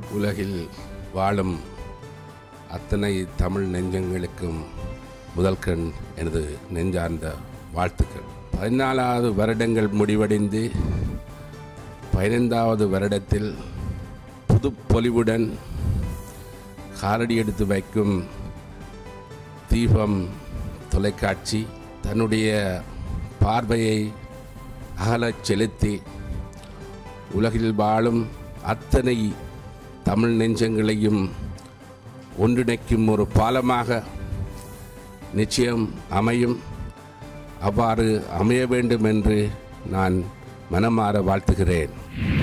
உலகில் வாழும் அத்தனை தமிழ் நெஞ்சங்களுக்கும் முதல் கண் எனது நெஞ்சார்ந்த வாழ்த்துக்கள் பதினாலாவது வருடங்கள் முடிவடைந்து பதினைந்தாவது வருடத்தில் புது பொலிவுடன் காலடி எடுத்து வைக்கும் தீபம் தொலைக்காட்சி தன்னுடைய பார்வையை அகலச் செலுத்தி உலகில் வாழும் அத்தனை தமிழ் நெஞ்சங்களையும் ஒன்றிணைக்கும் ஒரு பாலமாக நிச்சயம் அமையும் அவ்வாறு அமைய வேண்டும் என்று நான் மனமாற வாழ்த்துகிறேன்